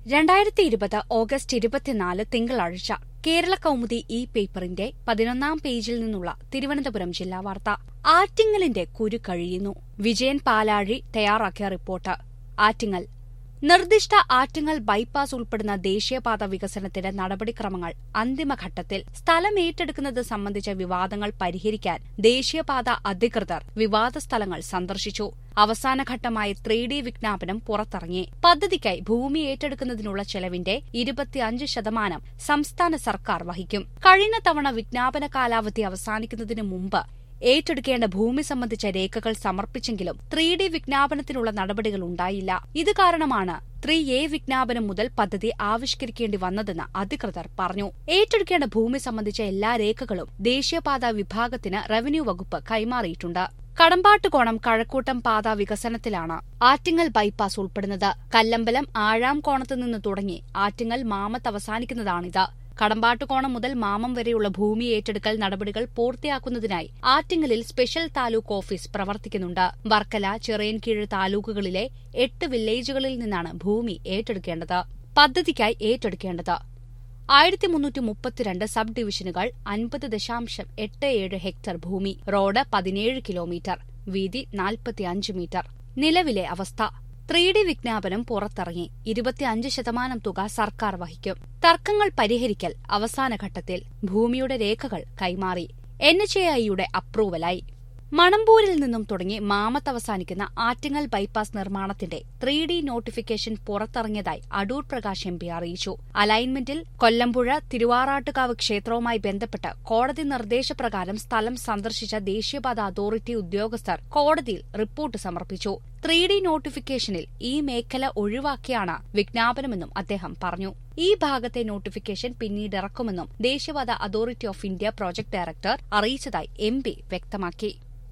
രണ്ടായിരത്തി ഇരുപത് ഓഗസ്റ്റ് ഇരുപത്തിനാല് തിങ്കളാഴ്ച കേരള കൗമുദി ഇ പേപ്പറിന്റെ പതിനൊന്നാം പേജിൽ നിന്നുള്ള തിരുവനന്തപുരം ജില്ലാ വാർത്ത ആറ്റിങ്ങലിന്റെ കുരു കഴിയുന്നു വിജയൻ പാലാഴി തയ്യാറാക്കിയ റിപ്പോർട്ട് ആറ്റിങ്ങൽ നിർദ്ദിഷ്ട ആറ്റിങ്ങൽ ബൈപ്പാസ് ഉൾപ്പെടുന്ന ദേശീയപാത വികസനത്തിന്റെ നടപടിക്രമങ്ങൾ അന്തിമഘട്ടത്തിൽ സ്ഥലം ഏറ്റെടുക്കുന്നത് സംബന്ധിച്ച വിവാദങ്ങൾ പരിഹരിക്കാൻ ദേശീയപാത അധികൃതർ വിവാദ സ്ഥലങ്ങൾ സന്ദർശിച്ചു അവസാനഘട്ടമായി ത്രീ ഡി വിജ്ഞാപനം പുറത്തിറങ്ങി പദ്ധതിക്കായി ഭൂമി ഏറ്റെടുക്കുന്നതിനുള്ള ചെലവിന്റെ ഇരുപത്തിയഞ്ച് ശതമാനം സംസ്ഥാന സർക്കാർ വഹിക്കും കഴിഞ്ഞ തവണ വിജ്ഞാപന കാലാവധി അവസാനിക്കുന്നതിന് മുമ്പ് ഏറ്റെടുക്കേണ്ട ഭൂമി സംബന്ധിച്ച രേഖകൾ സമർപ്പിച്ചെങ്കിലും ത്രീ ഡി വിജ്ഞാപനത്തിനുള്ള നടപടികൾ ഉണ്ടായില്ല ഇത് കാരണമാണ് ത്രീ എ വിജ്ഞാപനം മുതൽ പദ്ധതി ആവിഷ്കരിക്കേണ്ടി വന്നതെന്ന് അധികൃതർ പറഞ്ഞു ഏറ്റെടുക്കേണ്ട ഭൂമി സംബന്ധിച്ച എല്ലാ രേഖകളും ദേശീയപാത വിഭാഗത്തിന് റവന്യൂ വകുപ്പ് കൈമാറിയിട്ടുണ്ട് കടമ്പാട്ടുകോണം കഴക്കൂട്ടം പാത വികസനത്തിലാണ് ആറ്റിങ്ങൽ ബൈപ്പാസ് ഉൾപ്പെടുന്നത് കല്ലമ്പലം ആഴാംകോണത്ത് നിന്ന് തുടങ്ങി ആറ്റിങ്ങൽ മാമത്ത് അവസാനിക്കുന്നതാണിത് കടമ്പാട്ടുകോണം മുതൽ മാമം വരെയുള്ള ഭൂമി ഏറ്റെടുക്കൽ നടപടികൾ പൂർത്തിയാക്കുന്നതിനായി ആറ്റിങ്ങലിൽ സ്പെഷ്യൽ താലൂക്ക് ഓഫീസ് പ്രവർത്തിക്കുന്നുണ്ട് വർക്കല ചിറയൻകീഴ് താലൂക്കുകളിലെ എട്ട് വില്ലേജുകളിൽ നിന്നാണ് ഭൂമി ഏറ്റെടുക്കേണ്ടത് പദ്ധതിക്കായി ഏറ്റെടുക്കേണ്ടത് ആയിരത്തി മുന്നൂറ്റി മുപ്പത്തിരണ്ട് സബ് ഡിവിഷനുകൾ അൻപത് ദശാംശം എട്ട് ഏഴ് ഹെക്ടർ ഭൂമി റോഡ് പതിനേഴ് കിലോമീറ്റർ വീതി നാൽപ്പത്തിയഞ്ച് മീറ്റർ നിലവിലെ അവസ്ഥ ത്രീ ഡി വിജ്ഞാപനം പുറത്തിറങ്ങി ഇരുപത്തിയഞ്ച് ശതമാനം തുക സർക്കാർ വഹിക്കും തർക്കങ്ങൾ പരിഹരിക്കൽ അവസാന ഘട്ടത്തിൽ ഭൂമിയുടെ രേഖകൾ കൈമാറി എൻ എച്ച് എ ഐയുടെ അപ്രൂവലായി മണമ്പൂരിൽ നിന്നും തുടങ്ങി മാമത്ത് അവസാനിക്കുന്ന ആറ്റിങ്ങൽ ബൈപ്പാസ് നിർമ്മാണത്തിന്റെ ത്രീ ഡി നോട്ടിഫിക്കേഷൻ പുറത്തിറങ്ങിയതായി അടൂർ പ്രകാശ് എം പി അറിയിച്ചു അലൈൻമെന്റിൽ കൊല്ലമ്പുഴ തിരുവാറാട്ടുകാവ് ക്ഷേത്രവുമായി ബന്ധപ്പെട്ട് കോടതി നിർദ്ദേശപ്രകാരം സ്ഥലം സന്ദർശിച്ച ദേശീയപാത അതോറിറ്റി ഉദ്യോഗസ്ഥർ കോടതിയിൽ റിപ്പോർട്ട് സമർപ്പിച്ചു ത്രീ ഡി നോട്ടിഫിക്കേഷനിൽ ഈ മേഖല ഒഴിവാക്കിയാണ് വിജ്ഞാപനമെന്നും അദ്ദേഹം പറഞ്ഞു ഈ ഭാഗത്തെ നോട്ടിഫിക്കേഷൻ പിന്നീട് ഇറക്കുമെന്നും ദേശീയപാത authority of India project director അറിയിച്ചതായി എം പി വ്യക്തമാക്കി